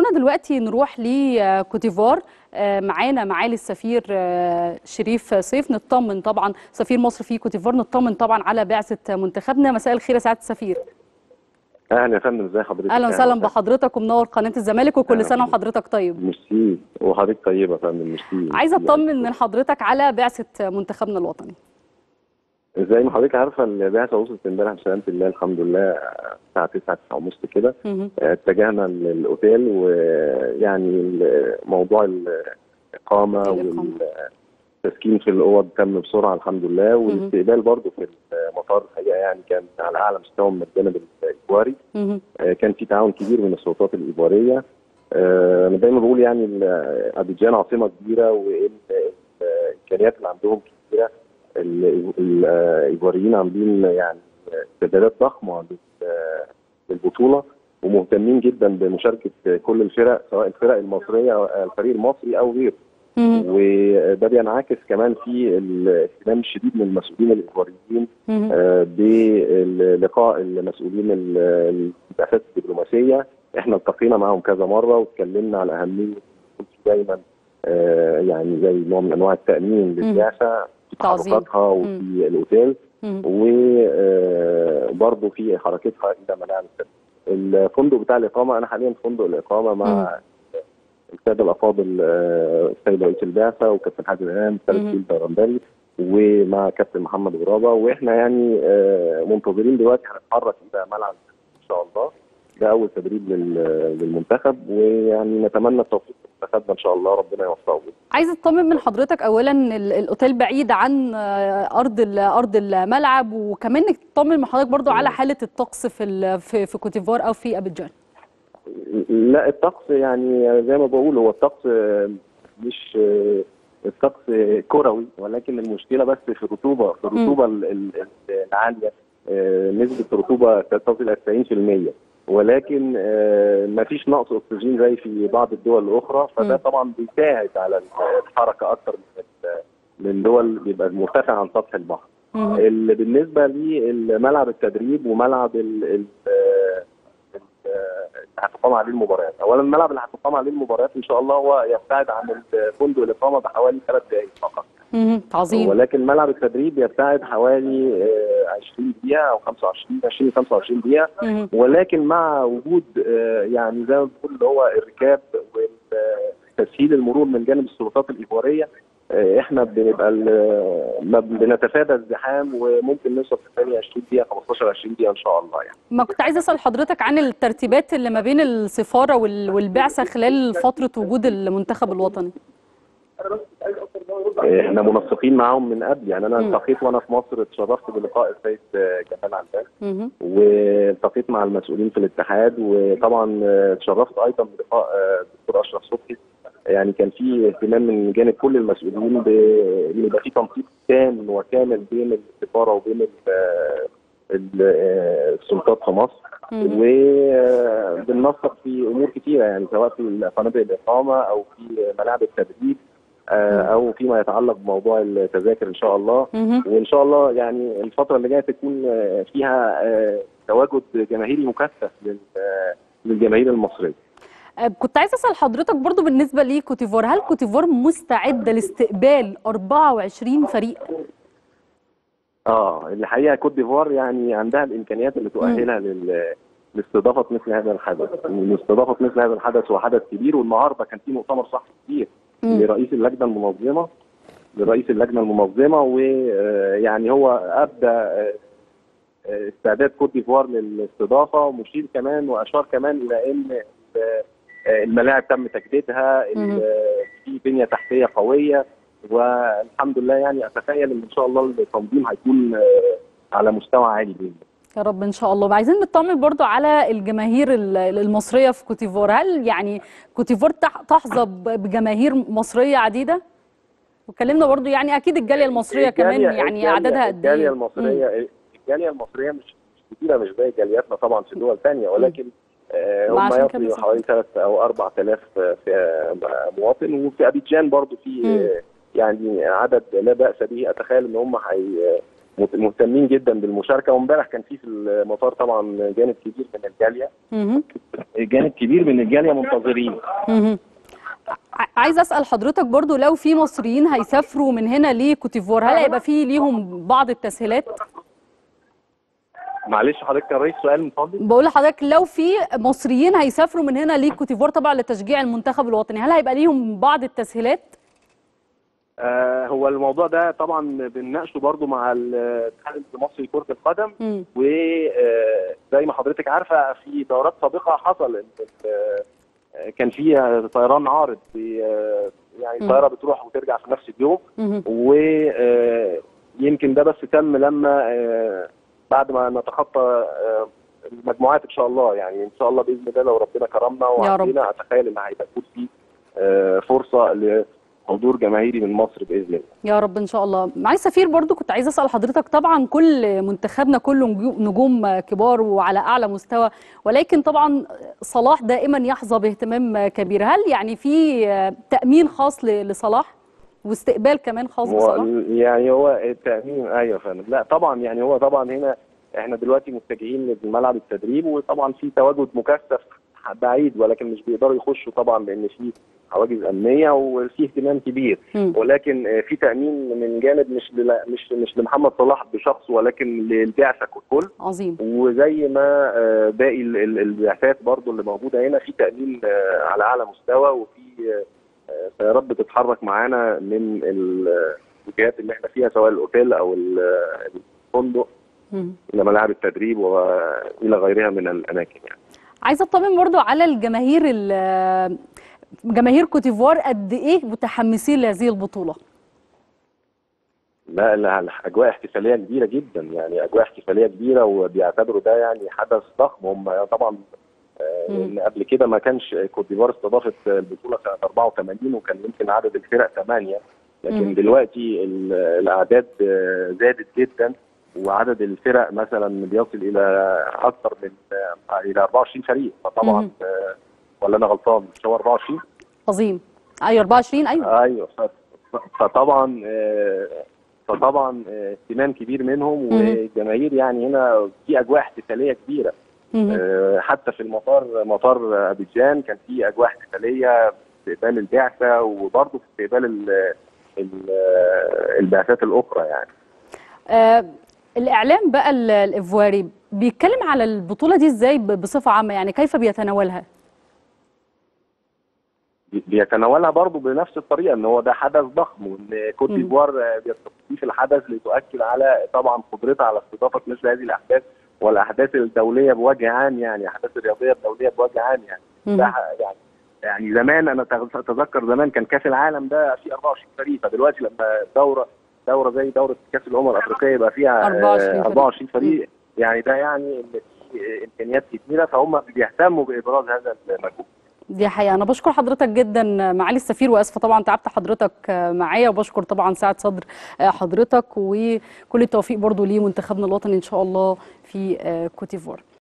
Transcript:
خلونا دلوقتي نروح لكوتيفوار معانا معالي السفير شريف سيف نطمن طبعا سفير مصر في كوتيفوار نطمن طبعا على بعثه منتخبنا مساء الخير يا سعاده السفير اهلا يا فندم ازي حضرتك اهلا وسهلا بحضرتك ومنور قناه الزمالك وكل سنه وحضرتك طيب ميرسي وحضرتك طيبه يا فندم ميرسي عايزه اطمن من حضرتك على بعثه منتخبنا الوطني زي ما حضرتك عارفه البعثه وصلت امبارح بسلامه الله الحمد لله الساعه 9 9 ونص كده اتجهنا للاوتيل ويعني موضوع الاقامه والتسكين في الاوض تم بسرعه الحمد لله والاستقبال برضه في المطار الحقيقه يعني كان على اعلى مستوى من الجانب الايجواري كان في تعاون كبير من السلطات الايجواريه انا دايما بقول يعني ابيجان عاصمه كبيره والامكانيات اللي عندهم كبيره الايجواريين عاملين يعني استعدادات ضخمه للبطوله ومهتمين جدا بمشاركه كل الفرق سواء الفرق المصريه او الفريق المصري او غيره وده بينعكس كمان في الاهتمام الشديد من المسؤولين الايجواريين بلقاء المسؤولين البعثات الدبلوماسيه احنا التقينا معاهم كذا مره واتكلمنا على اهميه يكون في دايما يعني زي نوع من انواع التامين للبعثه في تحركاتها وفي الاوتيل وبرضه في حركتها الى ملاعب الفندق بتاع الاقامه انا حاليا في فندق الاقامه مع الساده الافاضل السيد رئيس البعثه وكابتن حازم امام السيد فيل دارندري ومع كابتن محمد غرابه واحنا يعني منتظرين دلوقتي هنتحرك الى ملعب ان شاء الله ده اول تدريب للمنتخب ويعني نتمنى التوفيق لمنتخبنا ان شاء الله ربنا يوفقه عايزه اطمن من حضرتك اولا الاوتيل بعيد عن ارض ارض الملعب وكمان تطمن من حضرتك برضو على حاله الطقس في في, في كوتيفوار او في ابيجان لا الطقس يعني زي ما بقول هو الطقس مش الطقس كروي ولكن المشكله بس في الرطوبه في الرطوبه العاليه نسبه الرطوبه تصل الى 90% ولكن ما فيش نقص اكسجين زي في بعض الدول الاخرى فده طبعا بيساعد على الحركه اكثر من دول بيبقى مرتفع عن سطح البحر اللي بالنسبه لملعب التدريب وملعب ال هتقام عليه المباريات اولا الملعب اللي هتقام عليه المباريات ان شاء الله هو يبتعد عن فندق الاقامه بحوالي ثلاث دقائق فقط عظيم ولكن ملعب التدريب يبتعد حوالي 20 دقيقه او 25 20 25 دقيقه ولكن مع وجود يعني زي ما بنقول اللي هو الركاب وتسهيل المرور من جانب السلطات الايجواريه احنا بنبقى بنتفادى الزحام وممكن نوصل في ثانيه 20 دقيقه 15 20 دقيقه ان شاء الله يعني. ما كنت عايزه اسال حضرتك عن الترتيبات اللي ما بين السفاره والبعثه خلال فتره وجود المنتخب الوطني. احنا منسقين معاهم من قبل يعني انا التقيت وانا في مصر اتشرفت بلقاء السيد جمال عباس والتقيت مع المسؤولين في الاتحاد وطبعا اتشرفت ايضا بلقاء الدكتور اشرف صبحي يعني كان في اهتمام من جانب كل المسؤولين بان يبقى في تنسيق تام وكامل بين السفاره وبين السلطات في مصر وبننسق في امور كثيره يعني سواء في فنادق الاقامه او في ملاعب التدريب او فيما يتعلق بموضوع التذاكر ان شاء الله وان شاء الله يعني الفتره اللي جايه تكون فيها تواجد جماهيري مكثف للجماهير المصريه كنت عايز اسال حضرتك برضو بالنسبه لكوتيفوار هل كوتيفوار مستعده لاستقبال 24 فريق اه الحقيقه كوت ديفوار يعني عندها الامكانيات اللي تؤهلها لل لاستضافه مثل هذا الحدث استضافه مثل هذا الحدث هو حدث كبير والنهارده كان في مؤتمر صحفي كبير لرئيس اللجنه المنظمه لرئيس اللجنه المنظمه ويعني هو ابدى استعداد كوت ديفوار للاستضافه ومشير كمان واشار كمان الى ان الملاعب تم تجديدها في بنيه تحتيه قويه والحمد لله يعني اتخيل ان ان شاء الله التنظيم هيكون على مستوى عالي جدا يا رب ان شاء الله عايزين نطمن برضو على الجماهير المصريه في كوتيفوار هل يعني كوتيفوار تحظى بجماهير مصريه عديده وكلمنا برضو يعني اكيد الجاليه المصريه كمان يعني اعدادها قد ايه الجاليه المصريه الجاليه المصريه مش كبيره مش زي جالياتنا طبعا في دول ثانيه ولكن هم يصلوا حوالي 3 او 4000 في مواطن وفي ابيجان برضو في يعني عدد لا باس به اتخيل ان هم مت- مهتمين جدا بالمشاركه وامبارح كان في في المطار طبعا جانب كبير من الجاليه مهم. جانب كبير من الجاليه منتظرين مهم. ع- عايز اسال حضرتك برضو لو في مصريين هيسافروا من هنا لكوتيفوار هل هيبقى في ليهم بعض التسهيلات معلش حضرتك كان رئيس سؤال من فضلك بقول لحضرتك لو في مصريين هيسافروا من هنا لكوتيفوار طبعا لتشجيع المنتخب الوطني هل هيبقى ليهم بعض التسهيلات آه هو الموضوع ده طبعا بنناقشه برضو مع الاتحاد المصري لكره القدم مم. وزي ما حضرتك عارفه في دورات سابقه حصل إن ال- آه، كان فيها طيران عارض في آه، يعني مم. طياره بتروح وترجع في نفس اليوم مهم. ويمكن ده بس تم لما آه، بعد ما نتخطى آه، المجموعات ان شاء الله يعني ان شاء الله باذن الله لو ربنا كرمنا يا رب. وعندنا اتخيل ان هيبقى يكون في آه، فرصه لحضور جماهيري من مصر باذن الله يا رب ان شاء الله معالي السفير برضو كنت عايزه اسال حضرتك طبعا كل منتخبنا كله نجو- نجوم كبار وعلى اعلى مستوى ولكن طبعا صلاح دائما يحظى باهتمام كبير هل يعني في تامين خاص ل- لصلاح واستقبال كمان خاص هو بصلاح يعني هو التأمين ايوه فعلا لا طبعا يعني هو طبعا هنا احنا دلوقتي متجهين لملعب التدريب وطبعا في تواجد مكثف بعيد ولكن مش بيقدروا يخشوا طبعا لان في حواجز امنيه وفي اهتمام كبير مم. ولكن آه، في تامين من جانب مش للا- مش مش لمحمد صلاح بشخص ولكن للبعثه ككل عظيم وزي ما آه، باقي ال- ال- البعثات برضو اللي موجوده هنا في تامين آه، على اعلى مستوى وفي آه، آه، سيارات بتتحرك معانا من ال- الوجهات اللي احنا فيها سواء الاوتيل او ال- الفندق مم. الى ملاعب التدريب والى غيرها من الاماكن يعني. عايزه اطمن برضو على الجماهير ال- جماهير كوتيفوار قد ايه متحمسين لهذه البطوله لا لا اجواء احتفاليه كبيره جدا يعني اجواء احتفاليه كبيره وبيعتبروا ده يعني حدث ضخم هم طبعا آه، مم. لان قبل كده ما كانش كوت ديفوار استضافت البطوله سنه 84 وكان يمكن عدد الفرق ثمانيه لكن مم. دلوقتي ال- الاعداد آه، زادت جدا وعدد الفرق مثلا بيصل الى اكثر من آه، الى 24 فريق فطبعا مم. آه، ولا انا غلطان مش هو 24 عظيم ايوه 24 ايوه ايوه ف- فطبعا آه، فطبعا آه، اهتمام كبير منهم مم. والجماهير يعني هنا في اجواء احتفاليه كبيره مهم. آه، حتى في المطار مطار ابيجان كان في اجواء احتفاليه في استقبال البعثه وبرضه في استقبال ال- ال- البعثات الاخرى يعني آه الاعلام بقى ال- الايفواري بيتكلم على البطوله دي ازاي ب- بصفه عامه يعني كيف بيتناولها بي- بيتناولها برضه بنفس الطريقه ان هو ده حدث ضخم وان كوت مم. ديفوار آه، بيستضيف الحدث لتؤكد على طبعا قدرتها على استضافه مثل هذه الاحداث والاحداث الدوليه بوجه عام يعني الاحداث الرياضيه الدوليه بوجه عام يعني مم. ده ح- يعني يعني زمان انا تغ- اتذكر زمان كان كاس العالم ده فيه 24 فريق فدلوقتي لما دوره دوره زي دوره كاس الامم الافريقيه يبقى فيها 24 آه، فريق. 24 فريق يعني ده يعني ان في امكانيات كتيره فهم بيهتموا بابراز هذا المجهود دي حقيقة أنا بشكر حضرتك جدا معالي السفير وأسفة طبعا تعبت حضرتك معايا وبشكر طبعا سعة صدر حضرتك وكل التوفيق برضو لمنتخبنا الوطني إن شاء الله في كوتيفوار